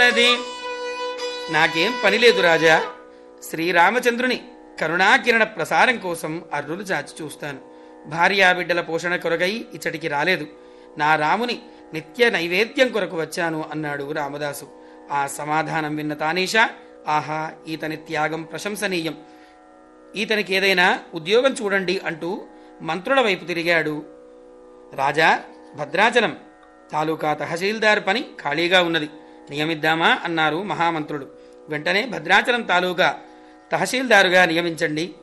ఉన్నది నాకేం పని లేదు రాజా శ్రీరామచంద్రుని కరుణాకిరణ ప్రసారం కోసం అర్రులు చాచి చూస్తాను భార్యాబిడ్డల పోషణ కొరకై ఇచ్చటికి రాలేదు నా రాముని నిత్య నైవేద్యం కొరకు వచ్చాను అన్నాడు రామదాసు ఆ సమాధానం విన్న తానీషా ఆహా ఈతని త్యాగం ప్రశంసనీయం ఈతనికి ఏదైనా ఉద్యోగం చూడండి అంటూ మంత్రుల వైపు తిరిగాడు రాజా భద్రాచలం తాలూకా తహసీల్దార్ పని ఖాళీగా ఉన్నది నియమిద్దామా అన్నారు మహామంత్రులు వెంటనే భద్రాచలం తాలూకా తహసీల్దారుగా నియమించండి